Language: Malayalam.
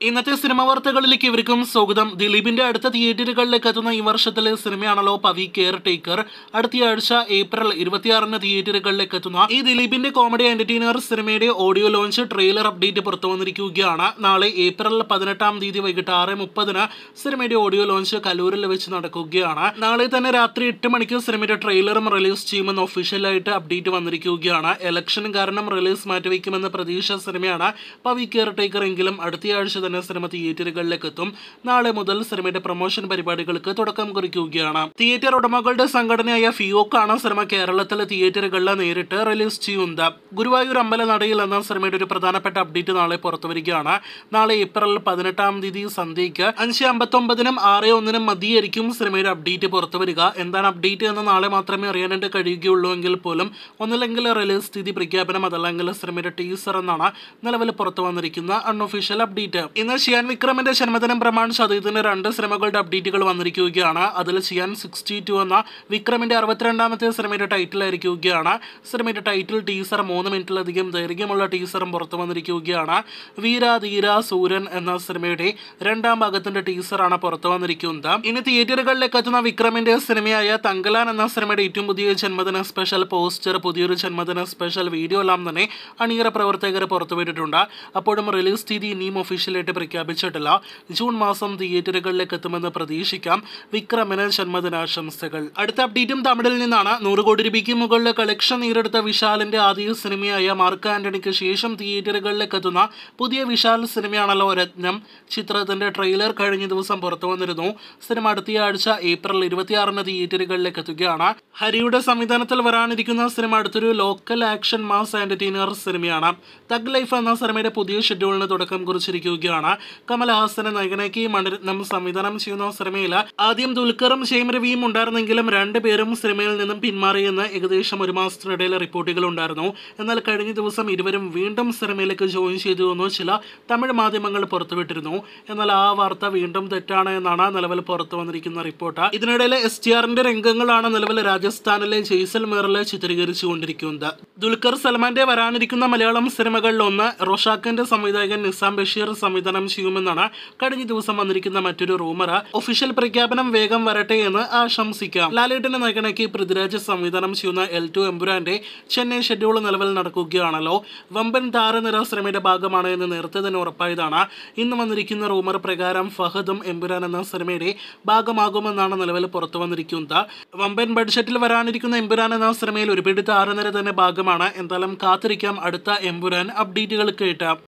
ഇന്നത്തെ സിനിമ വാർത്തകളിലേക്ക് ഇവർക്കും സ്വാഗതം ദിലീപിന്റെ അടുത്ത തിയേറ്ററുകളിലേക്ക് എത്തുന്ന ഈ വർഷത്തിലെ സിനിമയാണല്ലോ പവി കെയർ ടേക്കർ അടുത്തയാഴ്ച ഏപ്രിൽ ഇരുപത്തിയാറിന് തിയേറ്ററുകളിലേക്ക് എത്തുന്ന ഈ ദിലീപിന്റെ കോമഡി എന്റർടൈനർ സിനിമയുടെ ഓഡിയോ ലോഞ്ച് ട്രെയിലർ അപ്ഡേറ്റ് പുറത്തു വന്നിരിക്കുകയാണ് നാളെ ഏപ്രിൽ പതിനെട്ടാം തീയതി വൈകിട്ട് ആറ് മുപ്പതിന് സിനിമയുടെ ഓഡിയോ ലോഞ്ച് കലൂരിൽ വെച്ച് നടക്കുകയാണ് നാളെ തന്നെ രാത്രി എട്ട് മണിക്ക് സിനിമയുടെ ട്രെയിലറും റിലീസ് ചെയ്യുമെന്ന് ഒഫീഷ്യലായിട്ട് അപ്ഡേറ്റ് വന്നിരിക്കുകയാണ് ഇലക്ഷൻ കാരണം റിലീസ് മാറ്റിവെക്കുമെന്ന പ്രതീക്ഷ സിനിമയാണ് പവി കെയർ ടേക്കർ എങ്കിലും അടുത്തയാഴ്ച തന്നെ സിനിമ തിയേറ്ററുകളിലേക്ക് എത്തും നാളെ മുതൽ സിനിമയുടെ പ്രൊമോഷൻ പരിപാടികൾക്ക് തുടക്കം കുറിക്കുകയാണ് തിയേറ്റർ ഉടമകളുടെ സംഘടനയായ ഫിയോക്കാണ് സിനിമ കേരളത്തിലെ തിയേറ്ററുകളിൽ നേരിട്ട് റിലീസ് ചെയ്യുന്നത് ഗുരുവായൂർ അമ്പല നടയിൽ എന്ന സിനിമയുടെ ഒരു പ്രധാനപ്പെട്ട അപ്ഡേറ്റ് നാളെ പുറത്തുവരികയാണ് നാളെ ഏപ്രിൽ പതിനെട്ടാം തീയതി സന്ധ്യയ്ക്ക് അഞ്ച് അമ്പത്തൊമ്പതിനും ആറ് ഒന്നിനും മതിയായിരിക്കും സിനിമയുടെ അപ്ഡേറ്റ് പുറത്തുവരിക എന്താണ് അപ്ഡേറ്റ് എന്ന് നാളെ മാത്രമേ അറിയാനായിട്ട് കഴിയുകയുള്ളൂ എങ്കിൽ പോലും ഒന്നില്ലെങ്കിൽ റിലീസ് തീയതി പ്രഖ്യാപനം അതല്ലെങ്കിൽ സിനിമയുടെ ടീസർ എന്നാണ് നിലവിൽ പുറത്തു വന്നിരിക്കുന്ന അൺഒഫീഷ്യൽ അപ്ഡേറ്റ് ഇന്ന് ഷിയാൻ വിക്രമിന്റെ ജന്മദിനം പ്രമാണിച്ച് അദ്ദേഹത്തിന്റെ രണ്ട് സിനിമകളുടെ അപ്ഡേറ്റുകൾ വന്നിരിക്കുകയാണ് അതിൽ ഷിയാൻ സിക്സ്റ്റി ടു എന്ന വിക്രമിന്റെ അറുപത്തിരണ്ടാമത്തെ സിനിമയുടെ ടൈറ്റിൽ ആയിരിക്കുകയാണ് സിനിമയുടെ ടൈറ്റിൽ ടീസർ മൂന്ന് മിനിറ്റിലധികം ദൈർഘ്യമുള്ള ടീസറും പുറത്തു വന്നിരിക്കുകയാണ് വീര ധീര സൂര്യൻ എന്ന സിനിമയുടെ രണ്ടാം ഭാഗത്തിന്റെ ടീസറാണ് പുറത്തു വന്നിരിക്കുന്നത് ഇനി തിയേറ്ററുകളിലേക്ക് എത്തുന്ന വിക്രമിന്റെ സിനിമയായ തങ്കലാൻ എന്ന സിനിമയുടെ ഏറ്റവും പുതിയ ജന്മദിന സ്പെഷ്യൽ പോസ്റ്റർ പുതിയൊരു ജന്മദിന സ്പെഷ്യൽ വീഡിയോ എല്ലാം തന്നെ അണിയറ പ്രവർത്തകർ പുറത്തുവിട്ടിട്ടുണ്ട് അപ്പോഴും റിലീസ് തീയതി ഇനിയും ഒഫീഷ്യലായിട്ട് പ്രഖ്യാപിച്ചിട്ടില്ല ജൂൺ മാസം തിയേറ്ററുകളിലേക്ക് എത്തുമെന്ന് പ്രതീക്ഷിക്കാം വിക്രമിന് ജന്മദിനാശംസകൾ അടുത്ത അപ്ഡേറ്റും തമിഴിൽ നിന്നാണ് നൂറ് കോടി രൂപയ്ക്ക് മുകളിൽ കളക്ഷൻ നേരിടുത്ത വിശാലിന്റെ ആദ്യ സിനിമയായ മാർക്ക് ആന്റണിക്ക് ശേഷം തിയേറ്ററുകളിലേക്ക് എത്തുന്ന പുതിയ വിശാൽ സിനിമയാണല്ലോ രത്നം ചിത്രത്തിന്റെ ട്രെയിലർ കഴിഞ്ഞ ദിവസം പുറത്തു വന്നിരുന്നു സിനിമ അടുത്തയാഴ്ച ഏപ്രിൽ ഇരുപത്തിയാറിന് തിയേറ്ററുകളിലേക്ക് എത്തുകയാണ് ഹരിയുടെ സംവിധാനത്തിൽ വരാനിരിക്കുന്ന സിനിമ അടുത്തൊരു ലോക്കൽ ആക്ഷൻ മാസ് എന്റർടൈനർ സിനിമയാണ് തഗ് ലൈഫ് എന്ന സിനിമയുടെ പുതിയ ഷെഡ്യൂളിന് തുടക്കം കുറിച്ചിരിക്കുകയാണ് കമൽഹാസനെ നായകനാക്കി മണിരത്നം സംവിധാനം ചെയ്യുന്ന സിനിമയിൽ ആദ്യം ദുൽഖറും ഷെയ്ം രവിയും ഉണ്ടായിരുന്നെങ്കിലും രണ്ടുപേരും സിനിമയിൽ നിന്നും പിന്മാറിയെന്ന് ഏകദേശം ഒരു മാസത്തിനിടയിൽ റിപ്പോർട്ടുകൾ ഉണ്ടായിരുന്നു എന്നാൽ കഴിഞ്ഞ ദിവസം ഇരുവരും വീണ്ടും സിനിമയിലേക്ക് ജോയിൻ ചെയ്തു എന്ന് ചില തമിഴ് മാധ്യമങ്ങൾ പുറത്തുവിട്ടിരുന്നു എന്നാൽ ആ വാർത്ത വീണ്ടും തെറ്റാണ് എന്നാണ് നിലവിൽ പുറത്തു വന്നിരിക്കുന്ന റിപ്പോർട്ട് ഇതിനിടയിൽ എസ് ടി ആറിന്റെ രംഗങ്ങളാണ് നിലവിൽ രാജസ്ഥാനിലെ ജയ്സൽമേറിൽ ചിത്രീകരിച്ചുകൊണ്ടിരിക്കുന്നത് ദുൽഖർ സൽമാന്റെ വരാനിരിക്കുന്ന മലയാളം സിനിമകളിൽ ഒന്ന് റോഷാക്കിന്റെ സംവിധായകൻ നിസാം ബഷീർ സംവിധാനം ചെയ്യുമെന്നാണ് കഴിഞ്ഞ ദിവസം വന്നിരിക്കുന്ന മറ്റൊരു റൂമർ ഒഫീഷ്യൽ പ്രഖ്യാപനം വേഗം വരട്ടെ എന്ന് ആശംസിക്കാം ലാലേട്ടനെ നായകനാക്കി പൃഥ്വിരാജ് സംവിധാനം ചെയ്യുന്ന എൽ ടു എമ്പുരാന്റെ ചെന്നൈ ഷെഡ്യൂൾ നിലവിൽ നടക്കുകയാണല്ലോ വമ്പൻ താരനിര സിനിമയുടെ ഭാഗമാണ് എന്ന് നേരത്തെ തന്നെ ഉറപ്പായതാണ് ഇന്ന് വന്നിരിക്കുന്ന റൂമർ പ്രകാരം ഫഹദും എമ്പുരാൻ എന്ന സിനിമയുടെ ഭാഗമാകുമെന്നാണ് നിലവിൽ പുറത്തു വന്നിരിക്കുന്നത് വമ്പൻ ബഡ്ജറ്റിൽ വരാനിരിക്കുന്ന എമ്പുരാൻ എന്ന സിനിമയിൽ ഒരുപിടി താരനിര തന്നെ ഭാഗമാണ് എന്തായാലും കാത്തിരിക്കാം അടുത്ത എമ്പുരാൻ അപ്ഡേറ്റുകൾ കേട്ട്